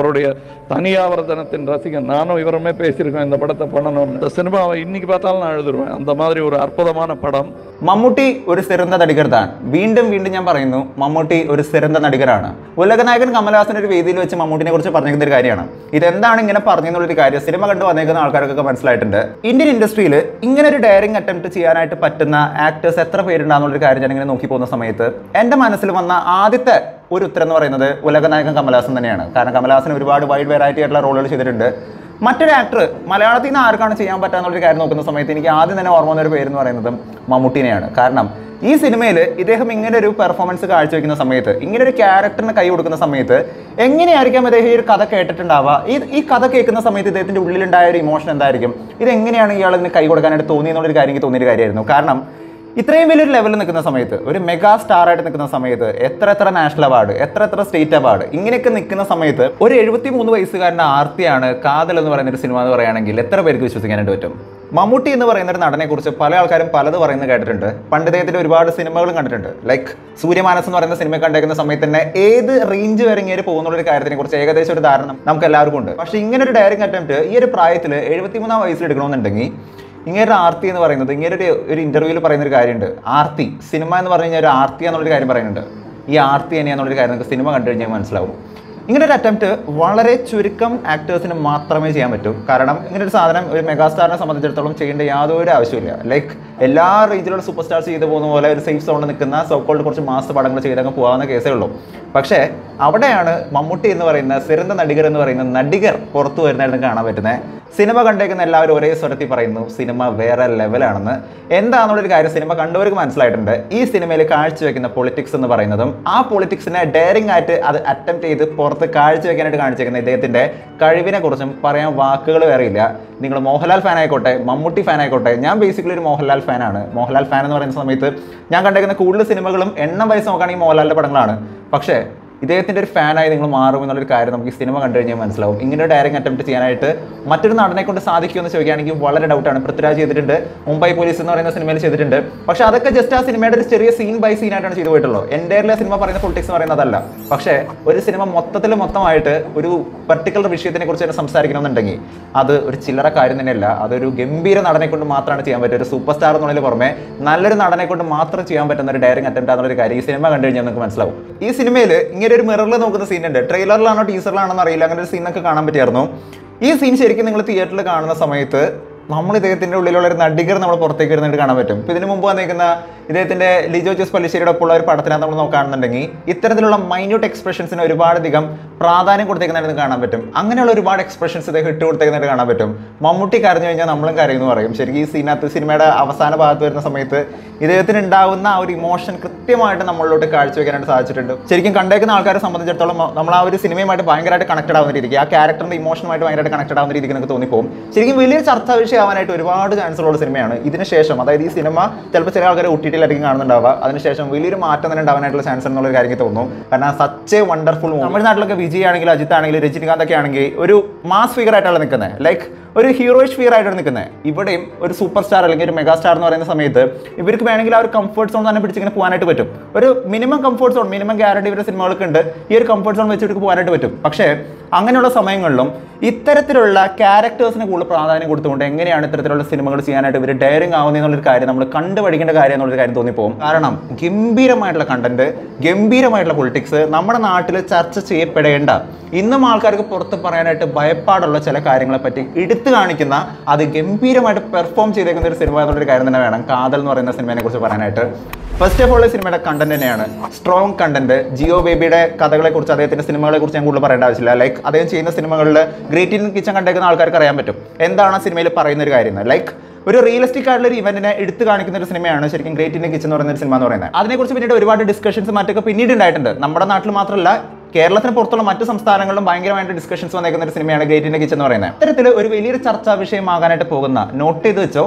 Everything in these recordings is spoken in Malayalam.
அவருடைய தனியாவர்த்தனத்தின் ரசிகன் நானும் இவருமே பேசியிருக்கோம் இந்த படத்தை பண்ணணும்னு இந்த சினிமாவை இன்னைக்கு பார்த்தாலும் நான் எழுதுருவேன் அந்த மாதிரி ஒரு அற்புதமான படம் മമ്മൂട്ടി ഒരു സിറந்த നടികർ താൻ വീണ്ടും വീണ്ടും ഞാൻ പറയുന്നു മമ്മൂട്ടി ഒരു സിറந்த നടികരാണ് ഉലകനായകൻ കമലഹാസൻ ഒരു വേദിയിൽ വെച്ച് മമ്മൂട്ടിനെ കുറിച്ച് പറഞ്ഞിരിക്കുന്ന ഒരു കാര്യമാണ് ഇതെന്താണ് ഇങ്ങനെ പറഞ്ഞെന്നുള്ളൊരു കാര്യം സിനിമ കണ്ടു വന്നേക്കുന്ന ആൾക്കാർക്കൊക്കെ മനസ്സിലായിട്ടുണ്ട് ഇന്ത്യൻ ഇൻഡസ്ട്രിയിൽ ഇങ്ങനെ ഒരു ഡയറിംഗ് അറ്റംപ്റ്റ് ചെയ്യാനായിട്ട് പറ്റുന്ന ആക്ടേഴ്സ് എത്ര പേരുണ്ടാകുന്നുള്ളൊരു കാര്യം ഞാൻ ഇങ്ങനെ നോക്കി പോകുന്ന സമയത്ത് എൻ്റെ മനസ്സിൽ വന്ന ആദ്യത്തെ ഒരു ഉത്തരം എന്ന് പറയുന്നത് ഉലകനായകൻ കമലഹാസൻ തന്നെയാണ് കാരണം കമലഹാസൻ ഒരുപാട് വൈഡ് വെറൈറ്റി ആയിട്ടുള്ള റോളുകൾ ചെയ്തിട്ടുണ്ട് മറ്റൊരു ആക്ടർ മലയാളത്തിൽ നിന്ന് ആർക്കാണ് ചെയ്യാൻ പറ്റാന്നുള്ളൊരു കാര്യം നോക്കുന്ന സമയത്ത് എനിക്ക് ആദ്യം തന്നെ ഓർമ്മ വന്ന ഒരു പേര് എന്ന് പറയുന്നത് മമ്മൂട്ടിനെയാണ് കാരണം ഈ സിനിമയിൽ ഇദ്ദേഹം ഇങ്ങനെ ഒരു പെർഫോമൻസ് കാഴ്ചവെക്കുന്ന സമയത്ത് ഇങ്ങനെ ഒരു ക്യാരക്ടറിന് കൈ കൊടുക്കുന്ന സമയത്ത് എങ്ങനെയായിരിക്കാം ഇദ്ദേഹം ഈ ഒരു കഥ കേട്ടിട്ടുണ്ടാവുക ഈ ഈ കഥ കേൾക്കുന്ന സമയത്ത് ഇദ്ദേഹത്തിന്റെ ഉള്ളിലുണ്ടായ ഒരു ഇമോഷൻ എന്തായിരിക്കും ഇത് എങ്ങനെയാണ് ഇയാൾ ഇതിന് കൈ കൊടുക്കാനായിട്ട് തോന്നിയെന്നുള്ളൊരു കാര്യം എനിക്ക് തോന്നിയൊരു കാര്യമായിരുന്നു കാരണം ഇത്രയും വലിയൊരു ലെവലിൽ നിൽക്കുന്ന സമയത്ത് ഒരു മെഗാ സ്റ്റാർ ആയിട്ട് നിൽക്കുന്ന സമയത്ത് എത്ര എത്ര നാഷണൽ അവാർഡ് എത്ര എത്ര സ്റ്റേറ്റ് അവാർഡ് ഇങ്ങനെയൊക്കെ നിൽക്കുന്ന സമയത്ത് ഒരു എഴുപത്തി മൂന്ന് വയസ്സുകാരൻ്റെ ആർത്തിയാണ് കാതൽ എന്ന് പറയുന്ന ഒരു സിനിമ എന്ന് പറയുകയാണെങ്കിൽ എത്ര പേർക്ക് വിശ്വസിക്കാനായിട്ട് പറ്റും മമ്മൂട്ടി എന്ന് പറയുന്ന ഒരു നടനെ കുറിച്ച് പല ആൾക്കാരും പലത് പറയുന്നത് കേട്ടിട്ടുണ്ട് പണ്ട് ഇദ്ദേഹത്തിന്റെ ഒരുപാട് സിനിമകളും കണ്ടിട്ടുണ്ട് ലൈക്ക് സൂര്യമാനസ് എന്ന് പറയുന്ന സിനിമ കണ്ടേക്കുന്ന സമയത്ത് തന്നെ ഏത് റേഞ്ച് വരെ ഇങ്ങനെ പോകുന്ന ഒരു കാര്യത്തിനെ കുറിച്ച് ഏകദേശം ഒരു ധാരണ നമുക്ക് എല്ലാവർക്കും ഉണ്ട് പക്ഷേ ഇങ്ങനെ ഒരു ഡയറിംഗ് അറ്റംപ്റ്റ് ഈ ഒരു പ്രായത്തിൽ എഴുപത്തിമൂന്നാം വയസ്സിൽ എടുക്കണമെന്നുണ്ടെങ്കിൽ ഇങ്ങനെ ആർത്തി എന്ന് പറയുന്നത് ഇങ്ങനെ ഒരു ഒരു ഇന്റർവ്യൂവിൽ പറയുന്ന ഒരു കാര്യമുണ്ട് ആർത്തി സിനിമ എന്ന് പറഞ്ഞു കഴിഞ്ഞാൽ ഒരു ആർത്തി എന്നുള്ളൊരു കാര്യം പറയുന്നുണ്ട് ഈ ആർത്തി തന്നെയാന്നുള്ളൊരു കാര്യം നിങ്ങൾക്ക് സിനിമ കണ്ടു കഴിഞ്ഞാൽ മനസ്സിലാവും ഇങ്ങനെ ഒരു അറ്റംപ്റ്റ് വളരെ ചുരുക്കം ആക്ടേഴ്സിന് മാത്രമേ ചെയ്യാൻ പറ്റൂ കാരണം ഇങ്ങനെ ഒരു സാധനം ഒരു മെഗാസ്റ്റാറിനെ സംബന്ധിച്ചിടത്തോളം ചെയ്യേണ്ട യാതൊരു ആവശ്യമില്ല ലൈക്ക് എല്ലാ റേഞ്ചിലുള്ള സൂപ്പർ സ്റ്റാർസ് ചെയ്തു പോകുന്ന പോലെ ഒരു സേഫ് സോണിൽ നിൽക്കുന്ന സോക്കോൾഡ് കുറച്ച് മാസ് പടങ്ങൾ ചെയ്തങ്ങ് പോകാവുന്ന കേസേ ഉള്ളൂ പക്ഷേ അവിടെയാണ് മമ്മൂട്ടി എന്ന് പറയുന്ന സിറந்த നടികർ എന്ന് പറയുന്ന നടികർ പുറത്തു വരുന്നതായിട്ട് കാണാൻ പറ്റുന്നത് സിനിമ കണ്ടേക്കുന്ന എല്ലാവരും ഒരേ സ്വരത്തിൽ പറയുന്നു സിനിമ വേറെ ലെവലാണെന്ന് എന്താണെന്നുള്ളൊരു കാര്യം സിനിമ കണ്ടവർക്ക് മനസ്സിലായിട്ടുണ്ട് ഈ സിനിമയിൽ കാഴ്ചവെക്കുന്ന പൊളിറ്റിക്സ് എന്ന് പറയുന്നതും ആ പൊളിറ്റിക്സിനെ ഡയറിംഗ് ആയിട്ട് അത് അറ്റംപ്റ്റ് ചെയ്ത് പുറത്ത് കാഴ്ചവെക്കാനായിട്ട് കാണിച്ചേക്കുന്ന ഇദ്ദേഹത്തിന്റെ കഴിവിനെ കുറിച്ചും പറയാൻ വാക്കുകൾ വേറെ ഇല്ല നിങ്ങൾ മോഹൻലാൽ ഫാൻ ആയിക്കോട്ടെ മമ്മൂട്ടി ഫാൻ ആയിക്കോട്ടെ ഞാൻ ബേസിക്കലി ഒരു മോഹൻലാൽ ഫാനാണ് മോഹൻലാൽ ഫാൻ എന്ന് പറയുന്ന സമയത്ത് ഞാൻ കണ്ടേക്കുന്ന കൂടുതൽ സിനിമകളും എണ്ണം വയസ്സ് നോക്കുകയാണെങ്കിൽ മോഹൻലാലിന്റെ പടങ്ങളാണ് പക്ഷേ ഇദ്ദേഹത്തിന്റെ ഒരു ഫാനായി നിങ്ങൾ മാറും എന്നുള്ളൊരു കാര്യം നമുക്ക് ഈ സിനിമ കണ്ടു കഴിഞ്ഞാൽ മനസ്സിലാവും ഇങ്ങനെ ഡയറിംഗ് അറ്റംപ്റ്റ് ചെയ്യാനായിട്ട് മറ്റൊരു നടനെ കൊണ്ട് സാധിക്കുമെന്ന് ചോദിക്കുകയാണെങ്കിൽ വളരെ ഡൗട്ടാണ് പൃഥ്വിരാജ് ചെയ്തിട്ടുണ്ട് മുംബൈ പോലീസ് എന്ന് പറയുന്ന സിനിമയിൽ ചെയ്തിട്ടുണ്ട് പക്ഷേ അതൊക്കെ ജസ്റ്റ് ആ സിനിമയുടെ ഒരു ചെറിയ സീൻ ബൈ സീൻ ആയിട്ടാണ് ചെയ്തു പോയിട്ടുള്ളത് എൻ്റെ സിനിമ പറയുന്ന പൊളിറ്റിക്സ് എന്ന് പറയുന്നത് അതല്ല പക്ഷേ ഒരു സിനിമ മൊത്തത്തിൽ മൊത്തമായിട്ട് ഒരു പർട്ടിക്കുലർ വിഷയത്തിനെ കുറിച്ച് തന്നെ സംസാരിക്കണമെന്നുണ്ടെങ്കിൽ അത് ഒരു ചില്ലറ കാര്യം തന്നെയല്ല അതൊരു ഗംഭീര നടനെ കൊണ്ട് മാത്രമാണ് ചെയ്യാൻ പറ്റുക ഒരു സൂപ്പർ സ്റ്റാർ എന്നുള്ളതിന് പുറമെ നല്ലൊരു നടനെ കൊണ്ട് മാത്രം ചെയ്യാൻ പറ്റുന്ന ഒരു ഡയറിംഗ് അറ്റംപ്റ്റ് ആണെന്നൊരു കാര്യം ഈ സിനിമ കണ്ടു കഴിഞ്ഞാൽ നിങ്ങൾക്ക് മനസ്സിലാവും ഈ സിനിമയിൽ ഇങ്ങനെ ഒരു മിററിൽ നോക്കുന്ന സീൻ ഉണ്ട് ട്രെയിലറിലാണോ ടീസറിലാണോ അറിയില്ല അങ്ങനെ ഒരു സീനൊക്കെ കാണാൻ പറ്റിയായിരുന്നു ഈ സീൻ ശരിക്കും നിങ്ങൾ തിയേറ്ററിൽ കാണുന്ന സമയത്ത് നമ്മൾ ഇദ്ദേഹത്തിന്റെ ഉള്ളിലുള്ള ഒരു നടികർ നമ്മൾ പുറത്തേക്ക് വരുന്നതായിട്ട് കാണാൻ പറ്റും ഇപ്പൊ ഇതിനു മുമ്പ് വന്നിരിക്കുന്ന ഇദ്ദേഹത്തിന്റെ ലിജോ ജോസ് പല്ലിശ്ശേരിയുടെ ഒപ്പമുള്ള ഒരു പടത്തിനകത്ത് നമ്മൾ നോക്കുകയാണെന്നുണ്ടെങ്കിൽ ഇത്തരത്തിലുള്ള മൈന്യൂട്ട് എക്സ്പ്രഷൻസിന് ഒരുപാടധികം പ്രാധാന്യം കൊടുത്തേക്കുന്നതായിട്ട് കാണാൻ പറ്റും അങ്ങനെയുള്ള ഒരുപാട് എക്സ്പ്രഷൻസ് ഇദ്ദേഹം ഇട്ട് കൊടുത്തേക്കുന്നതായിട്ട് കാണാൻ പറ്റും മമ്മൂട്ടി കരഞ്ഞു കഴിഞ്ഞാൽ നമ്മളും കരയുന്നു പറയും ശരിക്കും ഈ സീനകത്ത് സിനിമയുടെ അവസാന ഭാഗത്ത് വരുന്ന സമയത്ത് ഇദ്ദേഹത്തിന് ഉണ്ടാവുന്ന ആ ഒരു ഇമോഷൻ കൃത്യമായിട്ട് നമ്മളിലോട്ട് കാഴ്ചവെക്കാനായിട്ട് സാധിച്ചിട്ടുണ്ട് ശരിക്കും കണ്ടേക്കുന്ന ആൾക്കാരെ സംബന്ധിച്ചിടത്തോളം നമ്മൾ ആ ഒരു സിനിമയുമായിട്ട് ഭയങ്കരമായിട്ട് കണക്റ്റഡ് ആവുന്ന രീതിക്ക് ആ ക്യാരക്ടറിന്റെ ഇമോഷനുമായിട്ട് ഭയങ്കരമായിട്ട് കണക്റ്റഡ് ആവുന്ന രീതിക്ക് നമുക്ക് തോന്നിപ്പോകും ശരിക്കും വലിയൊരു ചർച്ചാ വിഷയമാവാനായിട്ട് ഒരുപാട് ചാൻസ് ഉള്ള സിനിമയാണ് ഇതിന് ശേഷം അതായത് ഈ സിനിമ ചിലപ്പോൾ ചില ആൾക്കാർ ഒ ടി ടിയിലായിരിക്കും കാണുന്നുണ്ടാവുക അതിനുശേഷം വലിയൊരു മാറ്റം തന്നെ ഉണ്ടാവാനായിട്ടുള്ള ചാൻസ് എന്നുള്ളൊരു കാര്യം എനിക്ക് തോന്നുന്നു കാരണം സച്ച് എ വണ്ടർഫുൾ തമിഴ്നാട്ടിലൊക്കെ വിജയ് ആണെങ്കിലും അജിത്ത് ആണെങ്കിലും രജനികാന്ത് ഒക്കെ ആണെങ്കിൽ ഒരു മാസ് ഫിഗർ ആയിട്ടാണ് നിൽക്കുന്നത് ലൈക്ക് ഒരു ഹീറോയിഷ് ഫിയർ ആയിട്ടാണ് നിൽക്കുന്നത് ഇവിടെയും ഒരു സൂപ്പർ സ്റ്റാർ അല്ലെങ്കിൽ ഒരു മെഗാ സ്റ്റാർ എന്ന് പറയുന്ന സമയത്ത് ഇവർക്ക് വേണമെങ്കിൽ ആ ഒരു കംഫർട്ട് സോൺ തന്നെ പിടിച്ചിങ്ങനെ പോകാനായിട്ട് പറ്റും ഒരു minimum comfort zone minimum guarantee ഇവരുടെ സിനിമകൾക്ക് ഉണ്ട് ഈ ഒരു കംഫർട്ട് സോൺ വെച്ചിട്ട് പോകാനായിട്ട് പറ്റും പക്ഷേ അങ്ങനെയുള്ള സമയങ്ങളിലും ഇത്തരത്തിലുള്ള ക്യാരക്ടേഴ്സിന് കൂടുതൽ പ്രാധാന്യം കൊടുത്തുകൊണ്ട് എങ്ങനെയാണ് ഇത്തരത്തിലുള്ള സിനിമകൾ ചെയ്യാനായിട്ട് ഇവർ ഡയറിംഗ് ആവുന്നത് എന്നുള്ളൊരു കാര്യം നമ്മൾ കണ്ടു പഠിക്കേണ്ട കാര്യം എന്നുള്ളൊരു കാര്യം തോന്നിപ്പോകും കാരണം ഗംഭീരമായിട്ടുള്ള കണ്ടന്റ് ഗംഭീരമായിട്ടുള്ള പൊളിറ്റിക്സ് നമ്മുടെ നാട്ടിൽ ചർച്ച ചെയ്യപ്പെടേണ്ട ഇന്നും ആൾക്കാർക്ക് പുറത്ത് പറയാനായിട്ട് ഭയപ്പാടുള്ള ചില കാര്യങ്ങളെ പറ്റി എടുത്തു കാണിക്കുന്ന അത് ഗംഭീരമായിട്ട് പെർഫോം ചെയ്തേക്കുന്ന ഒരു സിനിമ എന്നുള്ളൊരു കാര്യം തന്നെ വേണം കാതൽ എന്ന് പറയുന്ന സിനിമയെ കുറിച്ച് പറയാനായിട്ട് ഫസ്റ്റ് ഓഫ് ഓൾ സിനിമയുടെ കണ്ടന്റ് തന്നെയാണ് സ്ട്രോങ് കണ്ടന്റ് ജിയോ ബേബിയുടെ കഥകളെ കുറിച്ച് അദ്ദേഹത്തിന്റെ സിനിമകളെ കുറിച്ച് ഞാൻ കൂടുതൽ പറയേണ്ട ആവശ്യമില്ല ലൈക്ക് അദ്ദേഹം ചെയ്യുന്ന സിനിമകളിൽ ഗ്രേറ്റ് ഇന്ത്യൻ കിച്ചൺ കണ്ടേക്കുന്ന ആൾക്കാർക്ക് അറിയാൻ പറ്റും എന്താണ് ആ സിനിമയിൽ പറയുന്ന ഒരു കാര്യം ലൈക്ക് ഒരു റിയലിസ്റ്റിക് ആയിട്ടുള്ള ഒരു ഇവന്റിനെ എടുത്തു കാണിക്കുന്ന ഒരു സിനിമയാണ് ശരിക്കും ഗ്രേറ്റ് ഇന്ത്യൻ കിച്ചൺ എന്ന് പറയുന്ന ഒരു സിനിമ എന്ന് പറയുന്നത് അതിനെക്കുറിച്ച് പിന്നീട് ഒരുപാട് ഡിസ്കഷൻസ് മറ്റൊക്കെ പിന്നീട് ഉണ്ടായിട്ടുണ്ട് നമ്മുടെ നാട്ടിൽ മാത്രമല്ല കേരളത്തിന് പുറത്തുള്ള മറ്റു സംസ്ഥാനങ്ങളിലും ഭയങ്കരമായിട്ട് ഡിസ്കഷൻസ് വന്നേക്കുന്ന ഒരു സിനിമയാണ് ഗ്രേറ്റ് ഇന്ത്യൻ കിച്ചൺ എന്ന് പറയുന്നത് ഇത്തരത്തിൽ ഒരു വലിയൊരു ചർച്ചാ വിഷയമാകാനായിട്ട് പോകുന്ന നോട്ട് ചെയ്ത് വെച്ചോ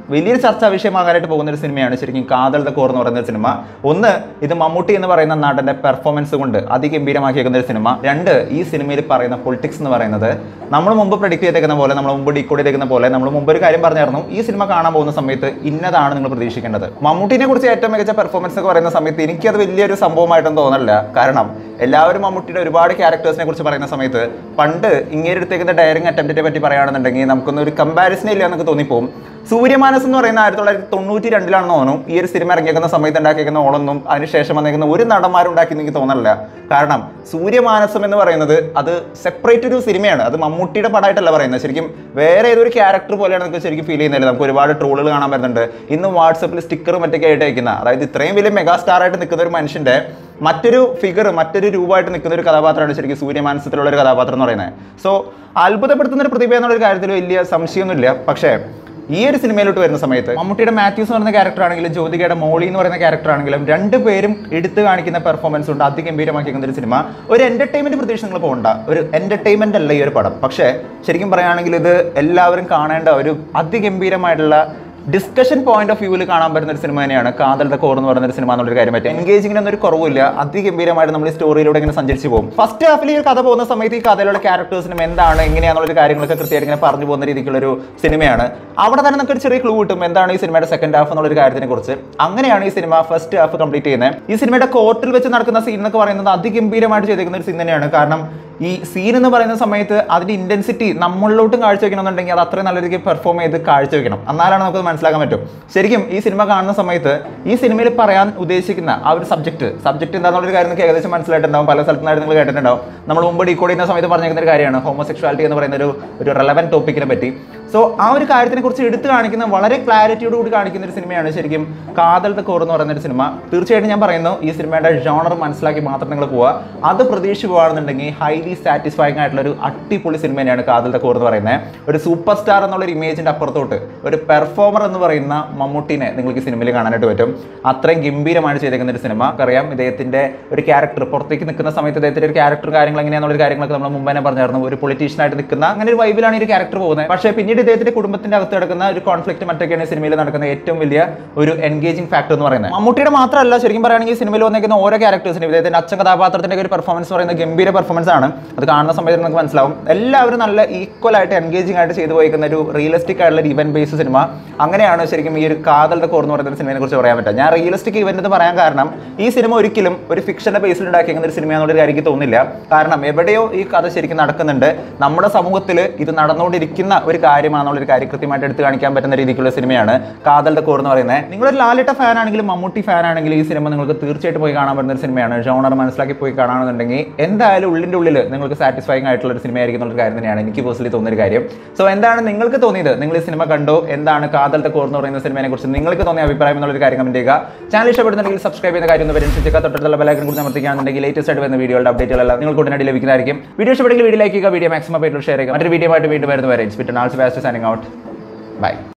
വലിയൊരു ചർച്ചാ വിഷയമാകാനായിട്ട് പോകുന്ന ഒരു സിനിമയാണ് ശരിക്കും കാതൽ ദ കോർ എന്ന് പറയുന്ന ഒരു സിനിമ ഒന്ന് ഇത് മമ്മൂട്ടി എന്ന് പറയുന്ന നടന്റെ പെർഫോമൻസ് കൊണ്ട് അതിഗംഭീരമാക്കിയേക്കുന്ന ഒരു സിനിമ രണ്ട് ഈ സിനിമയിൽ പറയുന്ന പൊളിറ്റിക്സ് എന്ന് പറയുന്നത് നമ്മൾ മുമ്പ് പ്രഡിക്ട് ചെയ്തേക്കുന്ന പോലെ നമ്മൾ മുമ്പ് ഡീകോഡ് ചെയ്തേക്കുന്ന പോലെ നമ്മൾ മുമ്പ് ഒരു കാര്യം പറഞ്ഞായിരുന്നു ഈ സിനിമ കാണാൻ പോകുന്ന സമയത്ത് ഇന്നതാണ് നിങ്ങൾ പ്രതീക്ഷിക്കേണ്ടത് മമ്മൂട്ടിനെ കുറിച്ച് ഏറ്റവും മികച്ച പെർഫോമൻസ് ഒക്കെ പറയുന്ന സമയത്ത് എനിക്കത് വലിയൊരു സംഭവമായിട്ടൊന്നും തോന്നണില്ല കാരണം എല്ലാവരും മമ്മൂട്ടിയുടെ ഒരുപാട് ക്യാരക്ടേഴ്സിനെ കുറിച്ച് പറയുന്ന സമയത്ത് പണ്ട് ഇങ്ങനെ എടുത്തേക്കുന്ന ഡയറിങ് അറ്റംപ്റ്റിനെ പറ്റി പറയുകയാണെന്നുണ്ടെങ്കിൽ നമുക്കൊന്നും ഒരു കമ്പാരിസൺ ഇല്ല എന്നൊക്കെ തോന്നിപ്പോവും സൂര്യമാനസ് എന്ന് പറയുന്ന ആയിരത്തി തൊള്ളായിരത്തി തൊണ്ണൂറ്റി രണ്ടിലാണെന്ന് തോന്നുന്നു ഈ ഒരു സിനിമ ഇറങ്ങിയേക്കുന്ന സമയത്ത് ഉണ്ടാക്കിയേക്കുന്ന ഓളൊന്നും അതിനുശേഷം വന്നേക്കുന്ന ഒരു നടന്മാരും ഉണ്ടാക്കി എനിക്ക് തോന്നണില്ല കാരണം സൂര്യമാനസം എന്ന് പറയുന്നത് അത് സെപ്പറേറ്റ് ഒരു സിനിമയാണ് അത് മമ്മൂട്ടിയുടെ പടമായിട്ടല്ല പറയുന്നത് ശരിക്കും വേറെ ഏതൊരു ക്യാരക്ടർ പോലെയാണ് നമുക്ക് ശരിക്കും ഫീൽ ചെയ്യുന്നില്ല നമുക്ക് ഒരുപാട് ട്രോളുകൾ കാണാൻ പറ്റുന്നുണ്ട് ഇന്ന് വാട്സപ്പിൽ സ്റ്റിക്കറും മറ്റൊക്കെ ആയിട്ട് അയക്കുന്ന അതായത് ഇത്രയും വലിയ മെഗാസ്റ്റാർ ആയിട്ട് നിൽക്കുന്ന ഒരു മനുഷ്യന്റെ മറ്റൊരു ഫിഗർ മറ്റൊരു രൂപമായിട്ട് നിൽക്കുന്ന ഒരു കഥാപാത്രമാണ് ശരിക്കും സൂര്യമാനസത്തിലുള്ള ഒരു കഥാപാത്രം എന്ന് പറയുന്നത് സോ അത്ഭുതപ്പെടുത്തുന്ന ഒരു പ്രതിഭ എന്നുള്ള ഒരു കാര്യത്തിൽ വലിയ സംശയമൊന്നുമില്ല പക്ഷേ ഈ ഒരു സിനിമയിലോട്ട് വരുന്ന സമയത്ത് മമ്മൂട്ടിയുടെ മാത്യൂസ് എന്ന് പറയുന്ന ക്യാരക്ടർ ആണെങ്കിലും ജ്യോതികയുടെ മോളി എന്ന് പറയുന്ന ക്യാരക്ടർ ആണെങ്കിലും രണ്ടുപേരും എടുത്തു കാണിക്കുന്ന പെർഫോമൻസ് ഉണ്ട് അതിഗംഭീരമാക്കിയിരിക്കുന്ന ഒരു സിനിമ ഒരു എന്റർടൈൻമെന്റ് പ്രതീക്ഷ നിങ്ങൾ പോകണ്ട ഒരു എന്റർടൈൻമെന്റ് അല്ല ഈ ഒരു പടം പക്ഷേ ശരിക്കും പറയുകയാണെങ്കിൽ ഇത് എല്ലാവരും കാണേണ്ട ഒരു അതിഗംഭീരമായിട്ടുള്ള ഡിസ്കഷൻ പോയിന്റ് ഓഫ് വ്യൂവിൽ കാണാൻ പറ്റുന്ന ഒരു സിനിമ തന്നെയാണ് കാതൽ ദ കോർ എന്ന് പറയുന്ന ഒരു സിനിമ എന്നുള്ളൊരു കാര്യം പറ്റും എൻഗേജിങ്ങിന് ഒരു കുറവില്ല അതിഗംഭീരമായിട്ട് നമ്മൾ ഈ സ്റ്റോറിയിലൂടെ ഇങ്ങനെ സഞ്ചരിച്ച് പോകും ഫസ്റ്റ് ഹാഫിൽ ഈ ഒരു കഥ പോകുന്ന സമയത്ത് ഈ കഥയിലുള്ള ക്യാരക്ടേഴ്സിനും എന്താണ് എങ്ങനെയാണെന്നുള്ള കാര്യങ്ങളൊക്കെ കൃത്യമായിട്ട് ഇങ്ങനെ പറഞ്ഞു പോകുന്ന രീതിക്കുള്ള ഒരു സിനിമയാണ് അവിടെ തന്നെ നമുക്ക് ഒരു ചെറിയ ക്ലൂ കിട്ടും എന്താണ് ഈ സിനിമയുടെ സെക്കൻഡ് ഹാഫ് എന്നുള്ള ഒരു കാര്യത്തിനെ കുറിച്ച് അങ്ങനെയാണ് ഈ സിനിമ ഫസ്റ്റ് ഹാഫ് കംപ്ലീറ്റ് ചെയ്യുന്നത് ഈ സിനിമയുടെ കോർട്ടിൽ വെച്ച് നടക്കുന്ന സീൻ എന്നൊക്കെ പറയുന്നത് അതിഗംഭീരമായിട്ട് ചെയ്തേക്കുന്ന ഒരു സീൻ തന്നെയാണ് കാരണം ഈ സീൻ എന്ന് പറയുന്ന സമയത്ത് അതിന്റെ ഇന്റൻസിറ്റി നമ്മളിലോട്ടും കാഴ്ചവെക്കണമെന്നുണ്ടെങ്കിൽ അത് അത്രയും നല്ല രീതിക്ക് പെർഫോം ചെയ്ത് കാഴ്ചവെക്കണം എന്നാലാണ് നമുക്ക് മനസ്സിലാക്കാൻ പറ്റും ശരിക്കും ഈ സിനിമ കാണുന്ന സമയത്ത് ഈ സിനിമയിൽ പറയാൻ ഉദ്ദേശിക്കുന്ന ആ ഒരു സബ്ജക്ട് സബ്ജക്ട് എന്താണെന്നുള്ളൊരു കാര്യം നിങ്ങൾക്ക് ഏകദേശം മനസ്സിലായിട്ടുണ്ടാവും പല സ്ഥലത്തുനിന്നായിട്ട് നിങ്ങൾ കേട്ടിട്ടുണ്ടാവും നമ്മൾ മുമ്പ് ഡീകോഡ് ചെയ്യുന്ന സമയത്ത് പറഞ്ഞിരിക്കുന്ന ഒരു കാര്യമാണ് ഹോമോസെക്ഷുവാലിറ്റി എന്ന് പറയുന്ന ഒരു ഒരു റെലവൻറ്റ് ടോപ്പിക്കിനെ പറ്റി സോ ആ ഒരു കാര്യത്തിനെ കുറിച്ച് എടുത്തു കാണിക്കുന്ന വളരെ ക്ലാരിറ്റിയോട് കൂടി കാണിക്കുന്ന ഒരു സിനിമയാണ് ശരിക്കും കാതൽ ദ കോർ എന്ന് പറയുന്ന ഒരു സിനിമ തീർച്ചയായിട്ടും ഞാൻ പറയുന്നു ഈ സിനിമയുടെ ജോണർ മനസ്സിലാക്കി മാത്രം നിങ്ങൾ പോവുക അത് പ്രതീക്ഷിച്ച് പോവുകയാണെന്നുണ്ടെങ്കിൽ ഹൈലി സാറ്റിസ്ഫൈങ് ആയിട്ടുള്ള ഒരു അടിപൊളി സിനിമ തന്നെയാണ് കാതൽ ദ കോർ എന്ന് പറയുന്നത് ഒരു സൂപ്പർ സ്റ്റാർ എന്നുള്ള ഒരു ഇമേജിന്റെ അപ്പുറത്തോട്ട് ഒരു പെർഫോമർ എന്ന് പറയുന്ന മമ്മൂട്ടിനെ നിങ്ങൾക്ക് ഈ സിനിമയിൽ കാണാനായിട്ട് പറ്റും അത്രയും ഗംഭീരമായിട്ട് ചെയ്തേക്കുന്ന ഒരു സിനിമ അറിയാം ഇദ്ദേഹത്തിന്റെ ഒരു ക്യാരക്ടർ പുറത്തേക്ക് നിൽക്കുന്ന സമയത്ത് ഇദ്ദേഹത്തിന്റെ ഒരു ക്യാരക്ടർ കാര്യങ്ങൾ എങ്ങനെയാണെന്നുള്ള ഒരു കാര്യങ്ങളൊക്കെ നമ്മൾ മുമ്പ് തന്നെ പറഞ്ഞായിരുന്നു ഒരു പൊളിറ്റീഷ്യൻ ആയിട്ട് നിൽക്കുന്ന അങ്ങനെ ഒരു വൈബിലാണ് ഈ ഒരു ക്യാരക്ടർ പോകുന്നത് പക്ഷേ പിന്നീട് ഇദ്ദേഹത്തിന്റെ കുടുംബത്തിന്റെ അകത്ത് കിടക്കുന്ന ഒരു കോൺഫ്ലിക്റ്റ് മറ്റൊക്കെയാണ് ഈ സിനിമയിൽ നടക്കുന്ന ഏറ്റവും വലിയ ഒരു എൻഗേജിംഗ് ഫാക്ടർ എന്ന് പറയുന്നത് മമ്മൂട്ടിയുടെ മാത്രമല്ല ശരിക്കും പറയുകയാണെങ്കിൽ ഈ സിനിമയിൽ വന്നിരിക്കുന്ന ഓരോ ക്യാരക്ടേഴ്സിനും ഇദ്ദേഹത്തിന്റെ അച്ഛൻ കഥാപാത്രത്തിന്റെ ഒരു പെർഫോമൻസ് പറയുന്നത് ഗംഭീര പെർഫോമൻസ് ആണ് അത് കാണുന്ന സമയത്ത് നമുക്ക് മനസ്സിലാവും എല്ലാവരും നല്ല ഈക്വൽ ആയിട്ട് എൻഗേജിംഗ് ആയിട്ട് ചെയ്തു പോയിരിക്കുന്ന ഒരു റിയലിസ്റ്റിക് ആയിട്ടുള്ള ഒരു ഇവന്റ് ബേസ് സിനിമ അങ്ങനെയാണ് ശരിക്കും ഈ ഒരു കാതൽ കോർ എന്ന് പറയുന്ന സിനിമയെ കുറിച്ച് പറയാൻ പറ്റുക ഞാൻ റിയലിസ്റ്റിക് ഇവന്റ് എന്ന് പറയാൻ കാരണം ഈ സിനിമ ഒരിക്കലും ഒരു ഫിക്ഷന്റെ ബേസിൽ ഉണ്ടാക്കിയിരിക്കുന്ന ഒരു സിനിമയാണെന്നുള്ള കാര്യം എനിക്ക് തോന്നുന്നില്ല കാരണം എവിടെയോ ഈ കഥ ശരിക്കും നടക്കുന്നുണ്ട് നമ്മുടെ സമൂഹത്തിൽ ഇത് നടന്നുകൊണ്ടിരിക്കുന്ന ഒരു കാര്യമാണെന്നുള്ള ഒരു കാര്യം കൃത്യമായിട്ട് എടുത്ത് കാണിക്കാൻ പറ്റുന്ന രീതിക്കുള്ള സിനിമയാണ് കാതൽ കോർ എന്ന് പറയുന്നത് നിങ്ങളൊരു ലാലിട്ട ഫാൻ ആണെങ്കിലും മമ്മൂട്ടി ഫാൻ ആണെങ്കിലും ഈ സിനിമ നിങ്ങൾക്ക് തീർച്ചയായിട്ടും പോയി കാണാൻ പറ്റുന്ന ഒരു സിനിമയാണ് ജോണർ മനസ്സിലാക്കി പോയി കാണാണെന്നുണ്ടെങ്കിൽ എന്തായാലും ഉള്ളിൻ്റെ ഉള്ളിൽ നിങ്ങൾക്ക് സാറ്റിസ്ഫൈങ് ആയിട്ടുള്ള ഒരു സിനിമയായിരിക്കും എന്നുള്ള കാര്യം തന്നെയാണ് എനിക്ക് പേഴ്സണലി തോന്നിയ ഒരു കാര്യം സോ എന്താണ് നിങ്ങൾക്ക് തോന്നിയത് നിങ്ങൾ ഈ സിനിമ കണ്ടോ എന്താണ് കാതൽ കോർ എന്ന് പറയുന്ന സിനിമയെ കുറിച്ച് നിങ്ങൾക്ക് തോന്നിയ അഭിപ്രായം എന്നുള്ളൊരു കാര്യം കമന്റ് ചെയ്യുക ചാനൽ ഇഷ്ടപ്പെടുന്നുണ്ടെങ്കിൽ സബ്സ്ക്രൈബ് ചെയ്യുന്ന കാര്യം ഒന്ന് പരിശോധിക്കുക തൊട്ടടുത്തുള്ള ബെലൈക്കൻ കുറിച്ച് അമർത്തിക്കുകയാണെന്നുണ്ടെങ്കിൽ ലേറ്റസ്റ്റ് ആയിട്ട് വരുന്ന വീഡിയോയുടെ അപ്ഡേറ്റുകളെല്ലാം നിങ്ങൾക്ക് ഉടനടി ലഭിക്കുന്നതായിരിക്കും വീഡിയോ ഇഷ്ടപ്പെടുമെങ്കിൽ വീഡിയോ ലൈക്ക് ചെയ്യുക വീഡിയോ മാക്സിമം ആയിട്ട് ഷെയർ ചെയ്യുക മറ്റൊരു വീഡിയോ ആയിട്ട് വീണ്ടും വരുന്നവരെ it's bit alls fast signing out by